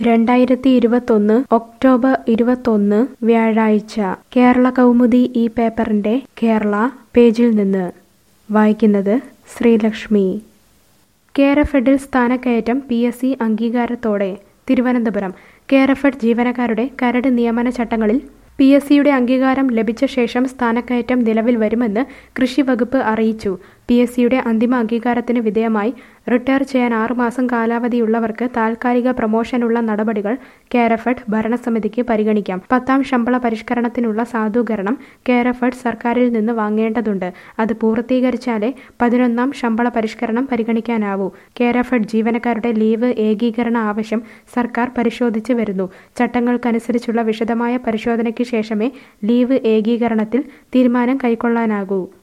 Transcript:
രണ്ടായിരത്തി ഇരുപത്തൊന്ന് ഒക്ടോബർ ഇരുപത്തൊന്ന് വ്യാഴാഴ്ച കേരള കൗമുദി ഈ പേപ്പറിന്റെ കേരള പേജിൽ നിന്ന് വായിക്കുന്നത് ശ്രീലക്ഷ്മി കേരഫെഡിൽ സ്ഥാനക്കയറ്റം പി എസ് സി അംഗീകാരത്തോടെ തിരുവനന്തപുരം കേരഫെഡ് ജീവനക്കാരുടെ കരട് നിയമന ചട്ടങ്ങളിൽ പി എസ് സിയുടെ അംഗീകാരം ലഭിച്ച ശേഷം സ്ഥാനക്കയറ്റം നിലവിൽ വരുമെന്ന് കൃഷി വകുപ്പ് അറിയിച്ചു പി എസ് സിയുടെ അന്തിമ അംഗീകാരത്തിന് വിധേയമായി റിട്ടയർ ചെയ്യാൻ ആറുമാസം കാലാവധിയുള്ളവർക്ക് താൽക്കാലിക പ്രമോഷനുള്ള നടപടികൾ കേരഫെഡ് ഭരണസമിതിക്ക് പരിഗണിക്കാം പത്താം ശമ്പള പരിഷ്കരണത്തിനുള്ള സാധൂകരണം കേരഫെഡ് സർക്കാരിൽ നിന്ന് വാങ്ങേണ്ടതുണ്ട് അത് പൂർത്തീകരിച്ചാലേ പതിനൊന്നാം ശമ്പള പരിഷ്കരണം പരിഗണിക്കാനാവൂ കേരഫെഡ് ജീവനക്കാരുടെ ലീവ് ഏകീകരണ ആവശ്യം സർക്കാർ പരിശോധിച്ചു വരുന്നു ചട്ടങ്ങൾക്കനുസരിച്ചുള്ള വിശദമായ പരിശോധനയ്ക്ക് ശേഷമേ ലീവ് ഏകീകരണത്തിൽ തീരുമാനം കൈക്കൊള്ളാനാകൂ